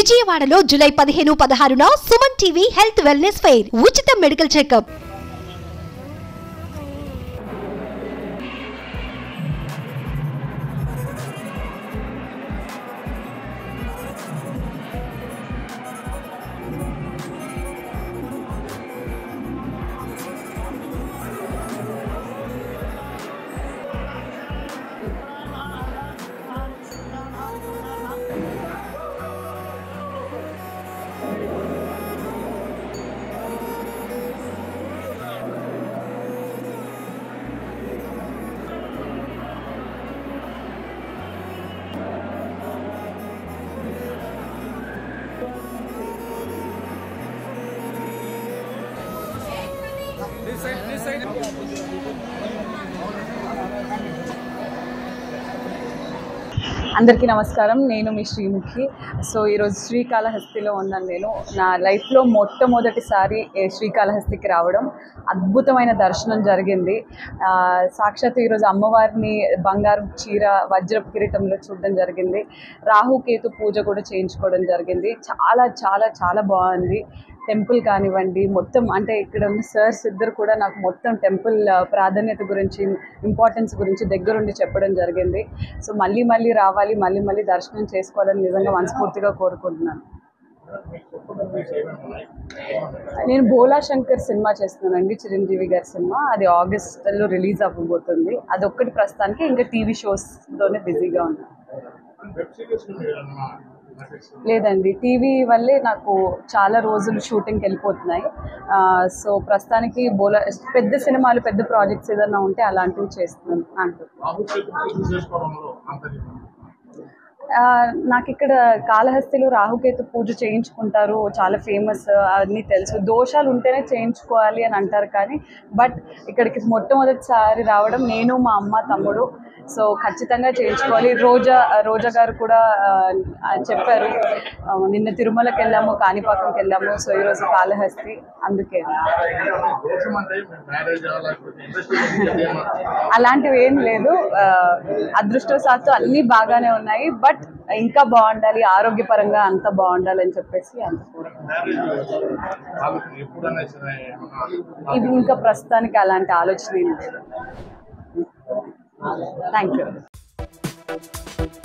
విజయవాడలో జూలై పదిహేను పదహారున Suman TV health wellness fair ఉచిత మెడికల్ చెకప్ అందరికీ నమస్కారం నేను మీ శ్రీముఖి సో ఈరోజు శ్రీకాళహస్తిలో ఉన్నాను నేను నా లైఫ్లో మొట్టమొదటిసారి ఏ శ్రీకాళహస్తికి రావడం అద్భుతమైన దర్శనం జరిగింది ఆ, సాక్షాత్ ఈరోజు అమ్మవారిని బంగారు చీర వజ్రపు కిరీటంలో చూడడం జరిగింది రాహుకేతు పూజ కూడా చేయించుకోవడం జరిగింది చాలా చాలా చాలా బాగుంది టెంపుల్ కానివ్వండి మొత్తం అంటే ఇక్కడ ఉన్న సర్స్ ఇద్దరు కూడా నాకు మొత్తం టెంపుల్ ఆ, ప్రాధాన్యత గురించి ఇంపార్టెన్స్ గురించి దగ్గరుండి చెప్పడం జరిగింది సో మళ్ళీ మళ్ళీ రావాలి మళ్ళీ మళ్ళీ దర్శనం చేసుకోవాలని నిజంగా మనస్ఫూర్తిగా కోరుకుంటున్నాను నేను భోలా శంకర్ సినిమా చేస్తున్నానండి చిరంజీవి గారి సినిమా అది ఆగస్ట్లో రిలీజ్ అవ్వబోతుంది అది ఒక్కటి ప్రస్తుతానికి ఇంకా టీవీ షోస్తోనే బిజీగా ఉన్నాను లేదండి టీవీ వల్లే నాకు చాలా రోజులు షూటింగ్కి వెళ్ళిపోతున్నాయి ఆ, సో ప్రస్తుతానికి బోలా పెద్ద సినిమాలు పెద్ద ప్రాజెక్ట్స్ ఏదైనా ఉంటే అలాంటివి చేస్తున్నాను అంటూ ఆ, నాకు ఇక్కడ కాళహస్తిలో రాహుకేతు పూజ చేయించుకుంటారు చాలా ఫేమస్ అన్నీ తెలుసు దోషాలు ఉంటేనే చేయించుకోవాలి అని అంటారు కానీ బట్ ఇక్కడికి మొట్టమొదటిసారి రావడం నేను మా అమ్మ తమ్ముడు సో ఖచ్చితంగా చేయించుకోవాలి రోజా రోజా గారు కూడా ఆ, ఆ, చెప్పారు ఆ, నిన్న తిరుమలకి వెళ్ళాము కాణిపాకంకి వెళ్ళాము సో ఈరోజు కాళహస్తి అందుకే అలాంటివి ఏం లేదు ఆ, అదృష్టవశాత్తు అన్నీ బాగానే ఉన్నాయి బట్ ఇంకా బాగుండాలి ఆరోగ్యపరంగా అంత బాగుండాలి అని చెప్పేసి అంత ఇది ఇంకా ప్రస్తుతానికి అలాంటి ఆలోచన ఏం లేదు థ్యాంక్ యూ